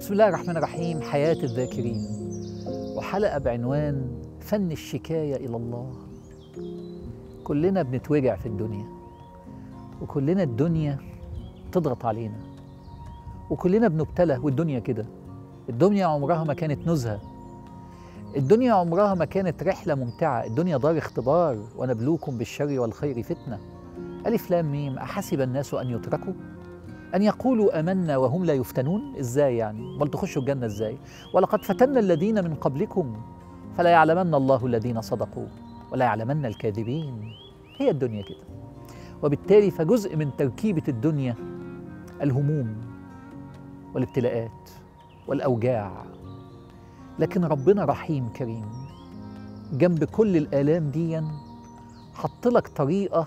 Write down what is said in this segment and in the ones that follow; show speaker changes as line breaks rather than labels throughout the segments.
بسم الله الرحمن الرحيم حياة الذاكرين وحلقة بعنوان فن الشكاية إلى الله كلنا بنتوجع في الدنيا وكلنا الدنيا تضغط علينا وكلنا بنبتلى والدنيا كده الدنيا عمرها ما كانت نزهة الدنيا عمرها ما كانت رحلة ممتعة الدنيا دار اختبار ونبلوكم بالشر والخير فتنة ألف لام ميم أحسب الناس أن يتركوا أن يقولوا آمنا وهم لا يفتنون إزاي يعني بل تخشوا الجنة إزاي ولقد فتنا الذين من قبلكم فلا يعلمن الله الذين صدقوا ولا يعلمن الكاذبين هي الدنيا كده وبالتالي فجزء من تركيبة الدنيا الهموم والابتلاءات والأوجاع لكن ربنا رحيم كريم جنب كل الآلام دي حط لك طريقة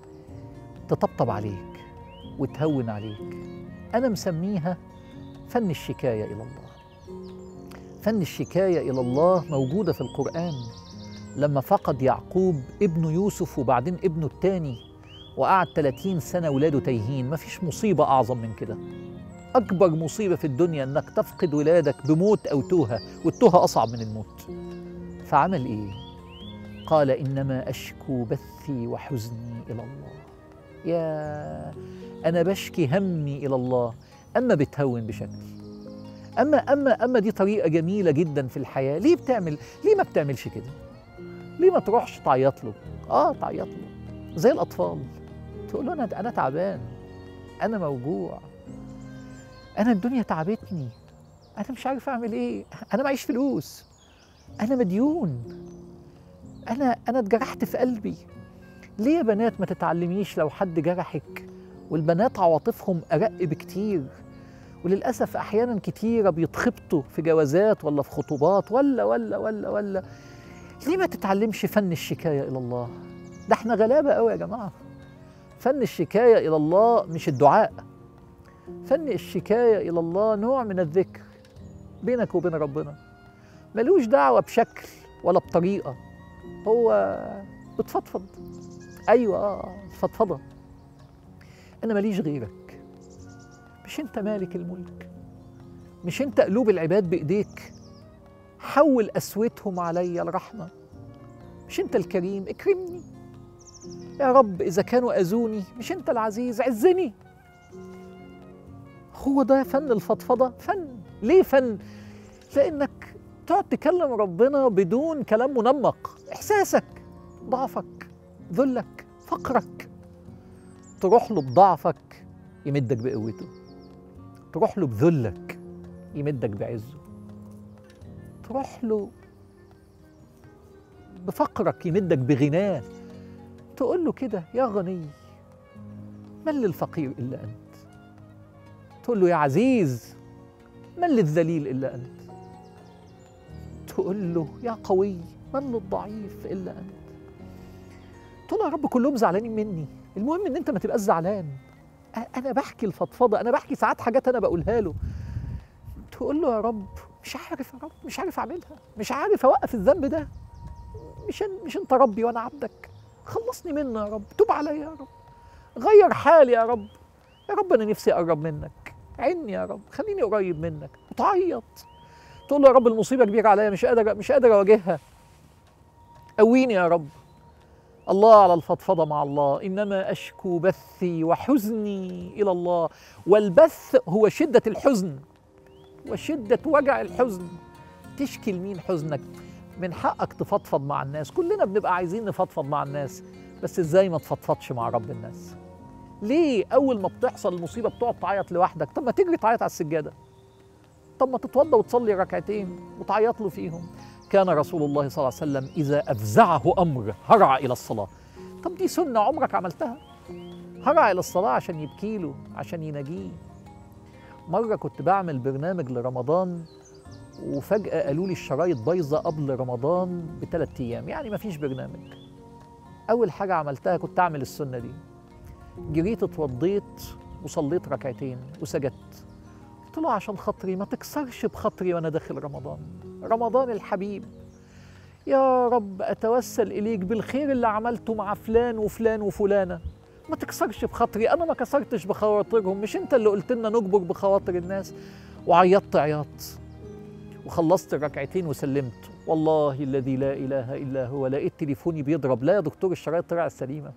تطبطب عليك وتهون عليك أنا مسميها فن الشكاية إلى الله فن الشكاية إلى الله موجودة في القرآن لما فقد يعقوب ابنه يوسف وبعدين ابنه التاني وقعد 30 سنة ولاده تايهين مفيش مصيبة أعظم من كده أكبر مصيبة في الدنيا إنك تفقد ولادك بموت أو توهة والتوهة أصعب من الموت فعمل إيه؟ قال إنما أشكو بثي وحزني إلى الله يا أنا بشكي همي إلى الله أما بتهون بشكل أما أما أما دي طريقة جميلة جدا في الحياة ليه بتعمل ليه ما بتعملش كده ليه ما تروحش تعيط له آه تعيط له زي الأطفال تقول له أنا أنا تعبان أنا موجوع أنا الدنيا تعبتني أنا مش عارف أعمل إيه أنا معيش فلوس أنا مديون أنا أنا اتجرحت في قلبي ليه يا بنات ما تتعلميش لو حد جرحك والبنات عواطفهم أرق بكتير وللأسف أحيانا كتيرة بيتخبطوا في جوازات ولا في خطوبات ولا ولا ولا ولا ليه ما تتعلمش فن الشكاية إلى الله ده احنا غلابة قوي يا جماعة فن الشكاية إلى الله مش الدعاء فن الشكاية إلى الله نوع من الذكر بينك وبين ربنا ملوش دعوة بشكل ولا بطريقة هو بتفضفض أيوة آه فضفضة أنا ماليش غيرك مش أنت مالك الملك مش أنت قلوب العباد بإيديك حول قسوتهم علي الرحمة مش أنت الكريم اكرمني يا رب إذا كانوا أذوني مش أنت العزيز عزني هو ده فن الفضفضة فن ليه فن لأنك تقعد تكلم ربنا بدون كلام منمق إحساسك ضعفك ذلك فقرك تروح له بضعفك يمدك بقوته تروح له بذلك يمدك بعزه تروح له بفقرك يمدك بغناه تقول له كده يا غني من للفقير إلا أنت تقول له يا عزيز من للذليل إلا أنت تقول له يا قوي من للضعيف إلا أنت تقول له يا رب كلهم زعلانين مني المهم ان انت ما تبقاش زعلان انا بحكي الفضفضه انا بحكي ساعات حاجات انا بقولها له تقول له يا رب مش عارف يا رب مش عارف اعملها مش عارف اوقف الذنب ده مش مش انت ربي وانا عبدك خلصني منه يا رب توب عليا يا رب غير حالي يا رب يا رب انا نفسي اقرب منك عيني يا رب خليني قريب منك وتعيط تقول له يا رب المصيبه كبيره عليا مش قادر مش قادر اواجهها قويني يا رب الله على الفضفضة مع الله إنما أشكو بثي وحزني إلى الله والبث هو شدة الحزن وشدة وجع الحزن تشكي لمين حزنك من حقك تفضفض مع الناس كلنا بنبقى عايزين نفضفض مع الناس بس ازاي ما تفضفضش مع رب الناس ليه اول ما بتحصل المصيبه بتقعد تعيط لوحدك طب ما تجري تعيط على السجاده طب ما تتوضى وتصلي ركعتين وتعيط له فيهم كان رسول الله صلى الله عليه وسلم إذا أفزعه أمر هرع إلى الصلاة طب دي سنة عمرك عملتها هرع إلى الصلاة عشان يبكي له عشان يناجيه مرة كنت بعمل برنامج لرمضان وفجأة قالوا لي الشرايط بايظة قبل رمضان بثلاث أيام يعني ما فيش برنامج أول حاجة عملتها كنت أعمل السنة دي جريت اتوضيت وصليت ركعتين وسجدت قلت له عشان خاطري ما تكسرش بخاطري وانا داخل رمضان رمضان الحبيب يا رب اتوسل اليك بالخير اللي عملته مع فلان وفلان وفلانه ما تكسرش بخاطري انا ما كسرتش بخواطرهم مش انت اللي قلت لنا نجبر بخواطر الناس وعيطت عياط وخلصت الركعتين وسلمت والله الذي لا اله الا هو لقيت تليفوني بيضرب لا يا دكتور الشرايط طلع السليمه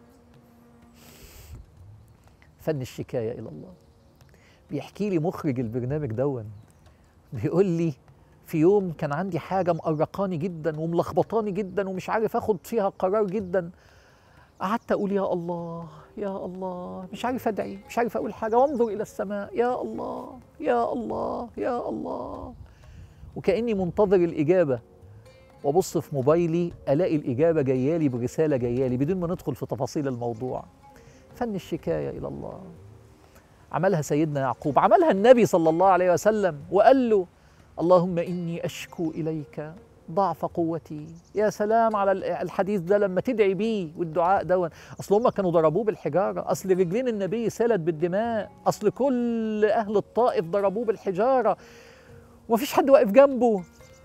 فن الشكايه الى الله بيحكي لي مخرج البرنامج دون بيقول لي في يوم كان عندي حاجه مقرقاني جدا وملخبطاني جدا ومش عارف اخد فيها قرار جدا قعدت اقول يا الله يا الله مش عارف ادعي مش عارف اقول حاجه وانظر الى السماء يا الله يا الله يا الله وكاني منتظر الاجابه وابص في موبايلي الاقي الاجابه جايالي برساله جايالي بدون ما ندخل في تفاصيل الموضوع فن الشكايه الى الله عملها سيدنا يعقوب عملها النبي صلى الله عليه وسلم وقال له اللهم اني اشكو اليك ضعف قوتي يا سلام على الحديث ده لما تدعي بيه والدعاء دون اصل هم كانوا ضربوه بالحجاره اصل رجلين النبي سالت بالدماء اصل كل اهل الطائف ضربوه بالحجاره ومفيش حد واقف جنبه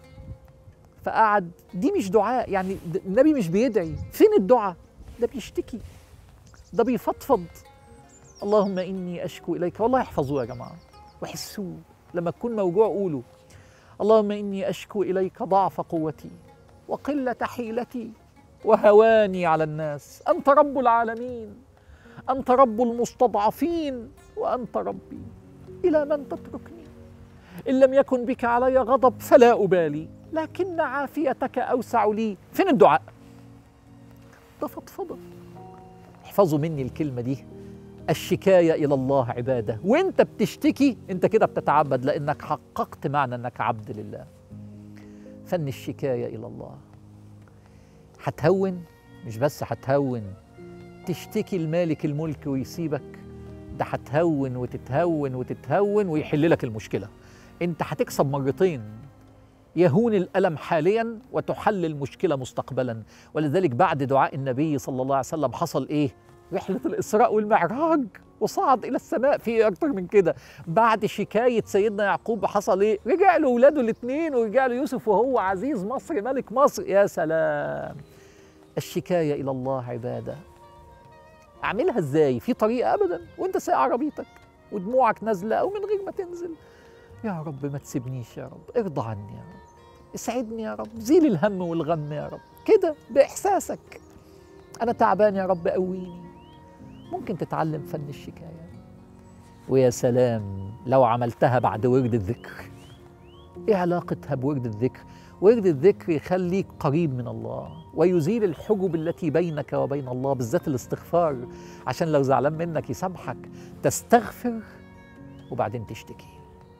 فقعد دي مش دعاء يعني النبي مش بيدعي فين الدعاء ده بيشتكي ده بيفضفض اللهم اني اشكو اليك والله احفظوه يا جماعه وحسوه لما تكون موجوع قولوا اللهم اني اشكو اليك ضعف قوتي وقله حيلتي وهواني على الناس انت رب العالمين انت رب المستضعفين وانت ربي الى من تتركني ان لم يكن بك علي غضب فلا ابالي لكن عافيتك اوسع لي فين الدعاء ده فضفضه احفظوا مني الكلمه دي الشكايه الى الله عباده وانت بتشتكي انت كده بتتعبد لانك حققت معنى انك عبد لله فن الشكايه الى الله هتهون مش بس هتهون تشتكي المالك الملك ويسيبك ده هتهون وتتهون وتتهون ويحل لك المشكله انت هتكسب مرتين يهون الالم حاليا وتحل المشكله مستقبلا ولذلك بعد دعاء النبي صلى الله عليه وسلم حصل ايه رحلة الإسراء والمعراج وصعد إلى السماء في أكتر من كده بعد شكاية سيدنا يعقوب حصل إيه؟ رجع له ولاده الاثنين ورجع له يوسف وهو عزيز مصر ملك مصر يا سلام الشكاية إلى الله عبادة أعملها إزاي؟ في طريقة أبدا وأنت سايق عربيتك ودموعك نازلة أو من غير ما تنزل يا رب ما تسيبنيش يا رب ارضى عني يا رب اسعدني يا رب زيل الهم والغم يا رب كده بإحساسك أنا تعبان يا رب قويني ممكن تتعلم فن الشكاية ويا سلام لو عملتها بعد ورد الذكر ايه علاقتها بورد الذكر ورد الذكر يخليك قريب من الله ويزيل الحجب التي بينك وبين الله بالذات الاستغفار عشان لو زعلان منك يسامحك تستغفر وبعدين تشتكي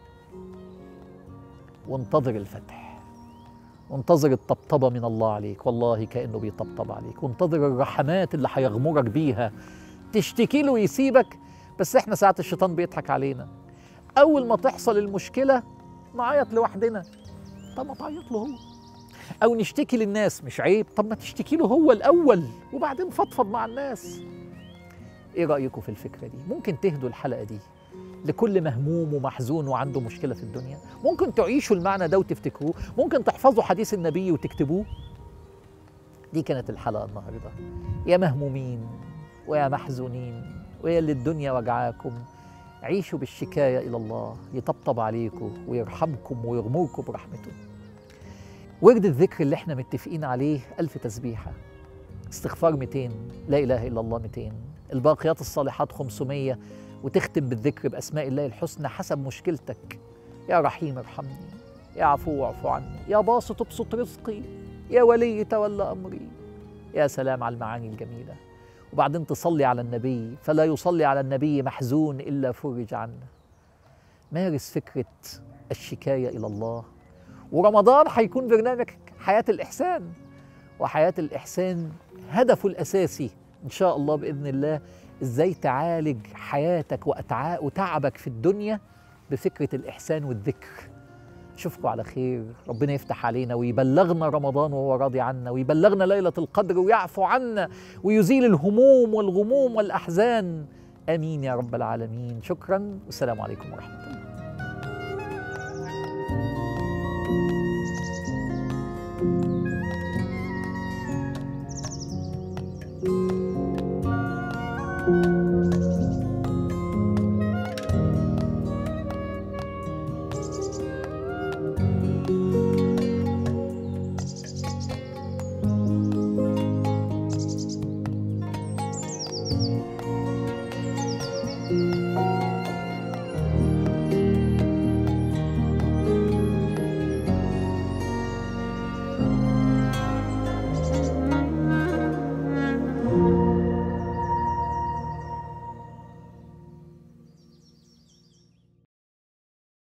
وانتظر الفتح وانتظر الطبطبة من الله عليك والله كأنه بيطبطب عليك وانتظر الرحمات اللي هيغمرك بيها تشتكي له ويسيبك بس احنا ساعات الشيطان بيضحك علينا اول ما تحصل المشكله نعيط لوحدنا طب ما تعيط له هو او نشتكي للناس مش عيب طب ما تشتكي له هو الاول وبعدين فضفض مع الناس ايه رايكم في الفكره دي ممكن تهدوا الحلقه دي لكل مهموم ومحزون وعنده مشكله في الدنيا ممكن تعيشوا المعنى ده وتفتكروه ممكن تحفظوا حديث النبي وتكتبوه دي كانت الحلقه النهارده يا مهمومين ويا محزونين ويا اللي الدنيا وجعاكم عيشوا بالشكاية إلى الله يطبطب عليكم ويرحمكم ويغمركم برحمته ورد الذكر اللي احنا متفقين عليه ألف تسبيحة استغفار 200 لا إله إلا الله 200 الباقيات الصالحات 500 وتختم بالذكر بأسماء الله الحسنى حسب مشكلتك يا رحيم ارحمني يا عفو اعف عني يا باسط ابسط رزقي يا ولي تولى أمري يا سلام على المعاني الجميله وبعدين تصلي على النبي فلا يصلي على النبي محزون الا فرج عنه مارس فكره الشكايه الى الله ورمضان هيكون برنامج حياه الاحسان وحياه الاحسان هدفه الاساسي ان شاء الله باذن الله ازاي تعالج حياتك وأتعاء وتعبك في الدنيا بفكره الاحسان والذكر اشوفكم على خير ربنا يفتح علينا ويبلغنا رمضان وهو راضي عنا ويبلغنا ليله القدر ويعفو عنا ويزيل الهموم والغموم والاحزان امين يا رب العالمين شكرا والسلام عليكم ورحمه الله